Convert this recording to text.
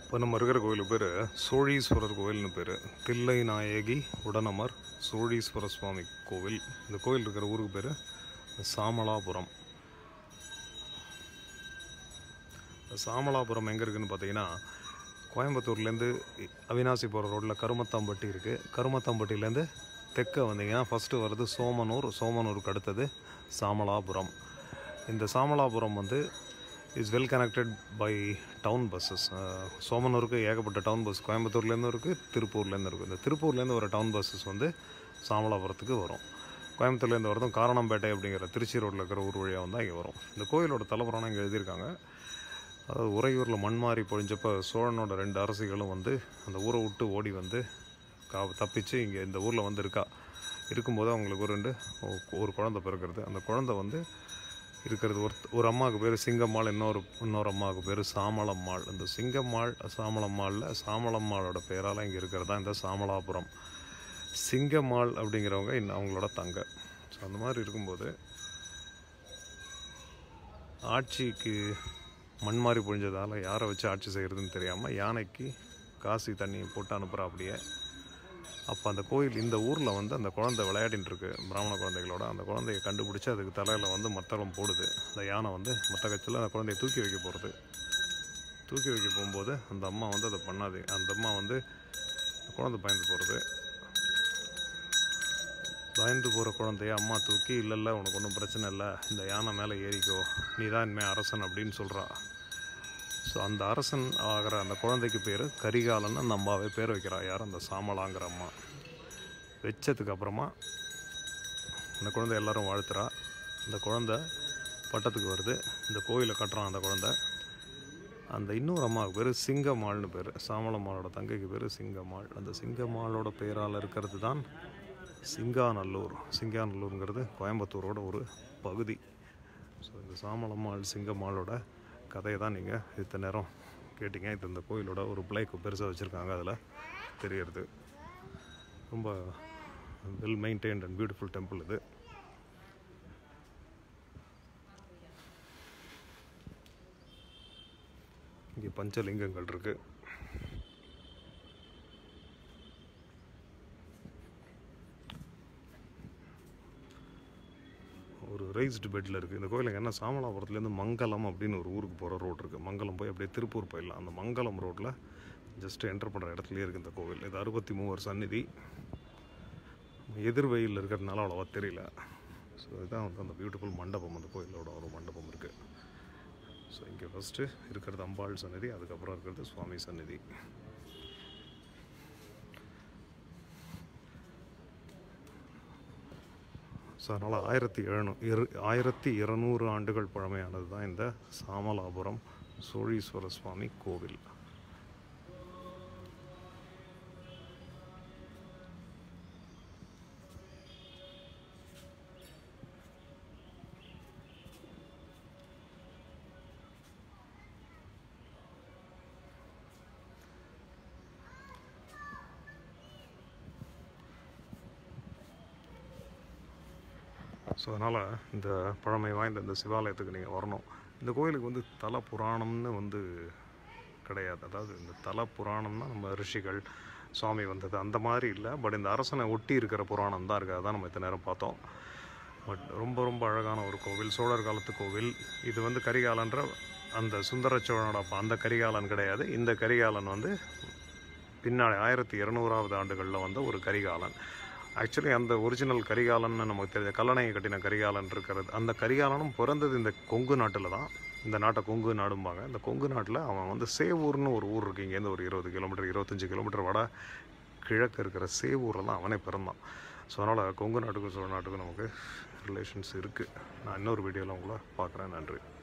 இப்போ நம்ம இருக்கிற கோயில் பேர் சோழீஸ்வரர் கோயில்னு பேர் தில்லை நாயகி உடனமர் சோழீஸ்வர சுவாமி கோவில் இந்த கோயில் இருக்கிற ஊருக்கு பேர் சாமலாபுரம் இந்த சாமலாபுரம் எங்கே இருக்குன்னு பார்த்தீங்கன்னா கோயம்புத்தூர்லேருந்து அவினாசி போகிற ரோட்டில் கருமத்தாம்பட்டி இருக்குது கருமத்தாம்பட்டியிலேருந்து தெற்க வந்தீங்கன்னா ஃபஸ்ட்டு வருது சோமனூர் சோமனூருக்கு அடுத்தது சாமலாபுரம் இந்த சாமலாபுரம் வந்து is well connected by town buses சோமனூருக்கு ஏகப்பட்ட டவுன் பஸ் கோயம்புத்தூர்லேருந்து இருக்குது திருப்பூர்லேருந்து இருக்குது இந்த திருப்பூர்லேருந்து வர டவுன் பஸ்ஸஸ் வந்து சாமலாபுரத்துக்கு வரும் கோயம்புத்தூர்லேருந்து வரதும் காரணம்பேட்டை அப்படிங்கிற திருச்சி ரோட்டில் இருக்கிற ஊர் வழியாக வந்தால் இங்கே வரும் இந்த கோயிலோட தலைப்புறான இங்கே எழுதியிருக்காங்க அதாவது உறையூரில் மண் மாறி பொழிஞ்சப்போ சோழனோட ரெண்டு அரசிகளும் வந்து அந்த ஊரை விட்டு ஓடி வந்து கா தப்பிச்சு இங்கே இந்த ஊரில் வந்து இருக்கா இருக்கும்போது அவங்களுக்கு ஒரு ரெண்டு ஒ- ஒரு குழந்தை பிறக்கிறது அந்த குழந்தை வந்து இருக்கிறது ஒரு ஒரு அம்மாவுக்கு பேர் சிங்கம்மாள் இன்னொரு இன்னொரு அம்மாவுக்கு பேர் சாமளம்மாள் இந்த சிங்கம்மாள் சாமளம்மாளில் சாமளம்மாளோட பேரால் இங்கே இருக்கிறது தான் இந்த சாமலாபுரம் சிங்கம்மாள் அப்படிங்கிறவங்க இன்னும் அவங்களோட தங்க ஸோ அந்த மாதிரி இருக்கும்போது ஆட்சிக்கு மண் மாறி பொழிஞ்சதால் யாரை வச்சு ஆட்சி செய்கிறதுன்னு தெரியாமல் யானைக்கு காசி தண்ணியை போட்டு அனுப்புகிறா அப்படியே அப்போ அந்த கோயில் இந்த ஊரில் வந்து அந்த குழந்தை விளையாடின்னு இருக்கு பிராமண குழந்தைகளோட அந்த குழந்தைய கண்டுபிடிச்சி அதுக்கு தலையில் வந்து மத்தளம் போடுது அந்த யானை வந்து மத்தகத்தில் அந்த குழந்தைய தூக்கி வைக்க போகிறது தூக்கி வைக்க போகும்போது அந்த அம்மா வந்து அதை பண்ணாது அந்த அம்மா வந்து குழந்தை பயந்து போகிறது பயந்து போகிற குழந்தைய அம்மா தூக்கி இல்லை இல்லை உனக்கு ஒன்றும் பிரச்சனை இல்லை இந்த யானை மேலே ஏறிக்கோ நீ தான் இனிமேல் அரசன் அப்படின்னு சொல்கிறா ஸோ அந்த அரசன் ஆகிற அந்த குழந்தைக்கு பேர் கரிகாலன்னு அந்த அம்மாவே பேர் வைக்கிறா யார் அந்த சாமலாங்கிற அம்மா வச்சதுக்கு அப்புறமா அந்த குழந்தை எல்லாரும் வாழ்த்துறா அந்த குழந்தை பட்டத்துக்கு வருது இந்த கோயிலை கட்டுறான் அந்த குழந்தை அந்த இன்னொரு அம்மாவுக்கு பேர் சிங்கம்மாள்னு பேர் சாமலம்மாளோட தங்கைக்கு பேர் சிங்கம்மாள் அந்த சிங்கம்மாளோட பேரால் இருக்கிறது தான் சிங்காநல்லூர் சிங்காநல்லூருங்கிறது கோயம்புத்தூரோட ஒரு பகுதி ஸோ இந்த சாமலம்மாள் சிங்கம்மாளோட கதையை தான் நீங்கள் இத்தனை நேரம் கேட்டிங்க இது இந்த கோயிலோட ஒரு பிளேக்கு பெருசாக வச்சுருக்காங்க அதில் தெரியறது ரொம்ப well maintained and beautiful temple இது இங்கே பஞ்சலிங்கங்கள் இருக்குது ஒரு ரைஸ்டு பெட்டில் இருக்குது இந்த கோயிலுக்கு என்ன சாமலாபுரத்துலேருந்து மங்கலம் அப்படின்னு ஒரு ஊருக்கு போகிற ரோடு இருக்குது மங்கலம் போய் அப்படியே திருப்பூர் போயிடலாம் அந்த மங்கலம் ரோட்டில் ஜஸ்ட் என்டர் பண்ணுற இடத்துலயே இருக்குது இந்த கோவில் இது அறுபத்தி மூவர் சந்நிதி எதிர் வெயில் இருக்கிறதுனால அவ்வளோவா தெரியல ஸோ இதுதான் வந்து அந்த பியூட்டிஃபுல் மண்டபம் அந்த கோயிலோட ஒரு மண்டபம் இருக்குது ஸோ இங்கே ஃபஸ்ட்டு இருக்கிறது அம்பாள் சந்நிதி அதுக்கப்புறம் இருக்கிறது சுவாமி சந்நிதி ஸோ அதனால் ஆயிரத்தி எழுநூ இரு ஆயிரத்தி இருநூறு ஆண்டுகள் பழமையானது தான் இந்த சாமலாபுரம் சோழீஸ்வர சுவாமி கோவில் ஸோ அதனால் இந்த பழமை வாய்ந்த இந்த சிவாலயத்துக்கு நீங்கள் வரணும் இந்த கோயிலுக்கு வந்து தல புராணம்னு வந்து கிடையாது அதாவது இந்த தல புராணம்னா நம்ம ரிஷிகள் சுவாமி வந்தது அந்த மாதிரி இல்லை பட் இந்த அரசனை ஒட்டி இருக்கிற புராணம் தான் இருக்குது அதான் நம்ம இத்தனை நேரம் பார்த்தோம் பட் ரொம்ப ரொம்ப அழகான ஒரு கோவில் சோழர் காலத்து கோவில் இது வந்து கரிகாலன்ற அந்த சுந்தர சோழனோட அப்பா அந்த கரிகாலன் கிடையாது இந்த கரிகாலன் வந்து பின்னாடி ஆயிரத்தி இருநூறாவது ஆண்டுகளில் வந்த ஒரு கரிகாலன் ஆக்சுவலி அந்த ஒரிஜினல் கரிகாலன்னு நமக்கு தெரிஞ்ச கல்லணையை கட்டின கரிகாலன் இருக்கிறது அந்த கரிகாலனும் பிறந்தது இந்த கொங்கு நாட்டில் தான் இந்த நாட்டை கொங்கு நாடும்பாங்க இந்த கொங்கு நாட்டில் அவன் வந்து சேவூர்னு ஒரு ஊர் இருக்கு இங்கேருந்து ஒரு இருபது கிலோமீட்டர் இருபத்தஞ்சி கிலோமீட்டர் வட கிழக்கு இருக்கிற சேவூரில் தான் அவனே பிறந்தான் ஸோ அதனால் கொங்கு நாட்டுக்கும் சோழ நாட்டுக்கும் நமக்கு ரிலேஷன்ஸ் இருக்குது நான் இன்னொரு வீடியோவில் உங்களை பார்க்குறேன் நன்றி